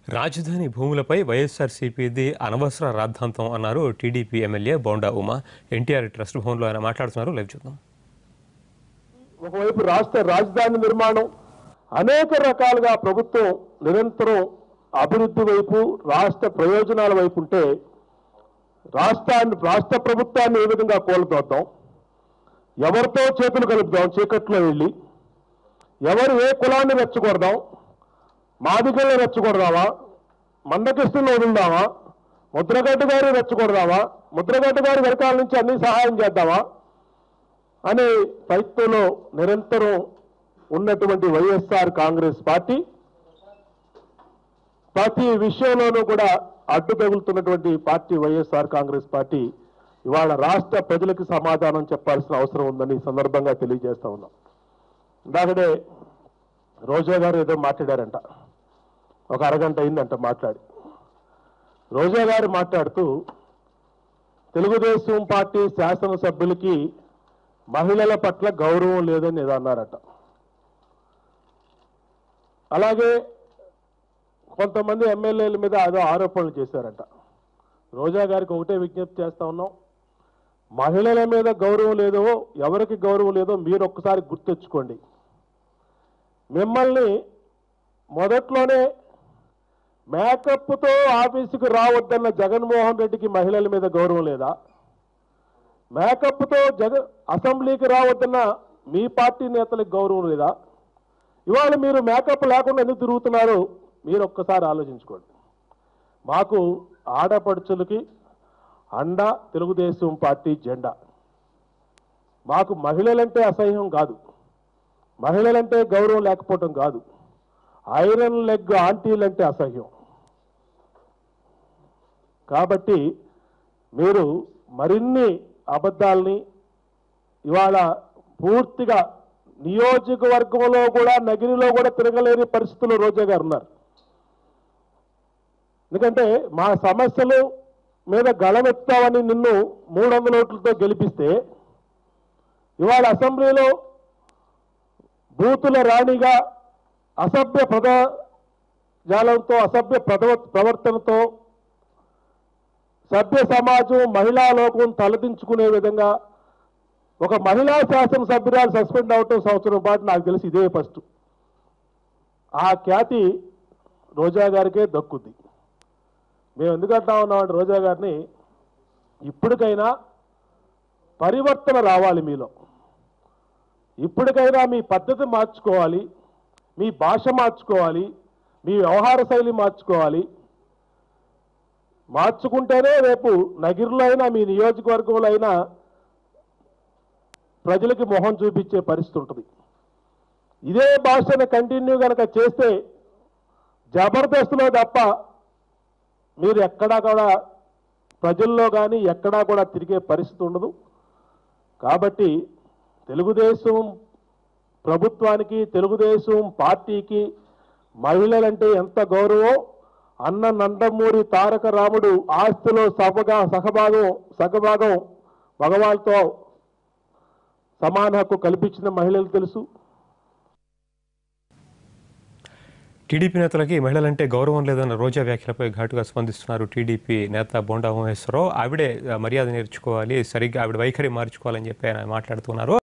రాజధాని భూములపై వైఎస్ఆర్సీపీది అనవసర రాద్ధాంతం అన్నారు TDP MLA Bonda Uma NTR trust భవన్లో ఆయన మాట్లాడుతున్నారు లైవ్ చూద్దాం ఒకవైపు రాష్ట్ర రాజధాని నిర్మాణం అనేక రకాలుగా ప్రభుత్వం నిరంతరం అభివృద్ధి వైపు రాష్ట్ర ప్రయోజనాల వైపు ఉంటే రాష్ట్రాన్ని రాష్ట్ర ప్రభుత్వాన్ని ఏ విధంగా కోల్పోతాం ఎవరితో చేతులు కలుపుదాం చీకట్లో వెళ్ళి ఎవరు ఏ కులాన్ని రెచ్చగొడదాం మాదిగల్ని రెచ్చగొడదామా మందకృష్ణను వదులుదామా ముద్రగడ్డ గారి రెచ్చగొడదామా ముద్రగడ్డ గారి వెనకాల నుంచి అన్ని సహాయం చేద్దామా అనే ప్రయత్నంలో నిరంతరం ఉన్నటువంటి వైఎస్ఆర్ కాంగ్రెస్ పార్టీ ప్రతి విషయంలోనూ కూడా అడ్డు తగులుతున్నటువంటి పార్టీ వైఎస్ఆర్ కాంగ్రెస్ పార్టీ ఇవాళ రాష్ట్ర ప్రజలకు సమాధానం చెప్పాల్సిన అవసరం ఉందని ఈ సందర్భంగా తెలియజేస్తా ఉన్నాం ఇందాకనే రోజా గారు ఏదో మాట్లాడారంట ఒక అరగంట అయిందంట మాట్లాడి రోజా గారు మాట్లాడుతూ తెలుగుదేశం పార్టీ శాసనసభ్యులకి మహిళల పట్ల గౌరవం లేదని ఏదో అన్నారట అలాగే కొంతమంది ఎమ్మెల్యేల మీద అదో ఆరోపణలు చేశారట రోజా గారికి ఒకటే విజ్ఞప్తి చేస్తా ఉన్నాం మహిళల మీద గౌరవం లేదో ఎవరికి గౌరవం లేదో మీరు ఒక్కసారి గుర్తెచ్చుకోండి మిమ్మల్ని మొదట్లోనే మేకప్తో ఆఫీసుకు రావద్దన్న జగన్మోహన్ రెడ్డికి మహిళల మీద గౌరవం లేదా మేకప్తో జగ అసెంబ్లీకి రావద్దన్న మీ పార్టీ నేతలకు గౌరవం లేదా ఇవాళ మీరు మేకప్ లేకుండా ఎందుకు తిరుగుతున్నారు మీరు ఒక్కసారి ఆలోచించుకోండి మాకు ఆడపడుచులకి అండ తెలుగుదేశం పార్టీ జెండా మాకు మహిళలంటే అసహ్యం కాదు మహిళలంటే గౌరవం లేకపోవటం కాదు ఐరన్ లెగ్ ఆంటీలంటే అసహ్యం కాబట్టి మీరు మరిన్ని అబద్ధాలని ఇవాళ పూర్తిగా నియోజకవర్గంలో కూడా నగిరిలో కూడా తిరగలేని పరిస్థితుల్లో రోజా గారు ఉన్నారు ఎందుకంటే మా సమస్యలు మీద గళమెత్తామని నిన్ను మూడు వందల ఓట్లతో గెలిపిస్తే ఇవాళ అసెంబ్లీలో బూతుల రాణిగా అసభ్య పదజాలంతో అసభ్య ప్రదవ ప్రవర్తనతో సభ్య సమాజం మహిళా లోకం తలదించుకునే విధంగా ఒక మహిళా శాసనసభ్యురాలు సస్పెండ్ అవటం సంవత్సరం పాటు నాకు తెలిసి ఇదే ఫస్ట్ ఆ ఖ్యాతి రోజా గారికే దక్కుద్ది మేము ఎందుకు అంటా ఉన్నామంటే రోజా గారిని ఇప్పటికైనా పరివర్తన రావాలి మీలో ఇప్పటికైనా మీ పద్ధతి మార్చుకోవాలి మీ భాష మార్చుకోవాలి మీ వ్యవహార శైలి మార్చుకోవాలి మార్చుకుంటేనే రేపు నగిరిలో అయినా మీ నియోజకవర్గంలో అయినా ప్రజలకి మొహం చూపించే పరిస్థితి ఉంటుంది ఇదే భాషను కంటిన్యూ కనుక చేస్తే జబర్దస్త్లో తప్ప మీరు ఎక్కడా కూడా ప్రజల్లో కానీ ఎక్కడా కూడా తిరిగే పరిస్థితి ఉండదు కాబట్టి తెలుగుదేశం ప్రభుత్వానికి తెలుగుదేశం పార్టీకి మహిళలంటే ఎంత గౌరవం అన్న నందమూరి తారక రాముడు ఆస్తిలో సభగా సహభాగం సగభాగం మగవాళ్ళతో సమాన హక్కు కల్పించిన మహిళలు తెలుసు టీడీపీ నేతలకి మహిళలంటే గౌరవం లేదన్న రోజా వ్యాఖ్యలపై ఘాటుగా స్పందిస్తున్నారు టీడీపీ నేత బోండా ఉమేశ్వరరావు ఆవిడే ఆ, మర్యాద నేర్చుకోవాలి సరిగ్గా ఆవిడ వైఖరి మార్చుకోవాలని చెప్పి ఆయన మాట్లాడుతున్నారు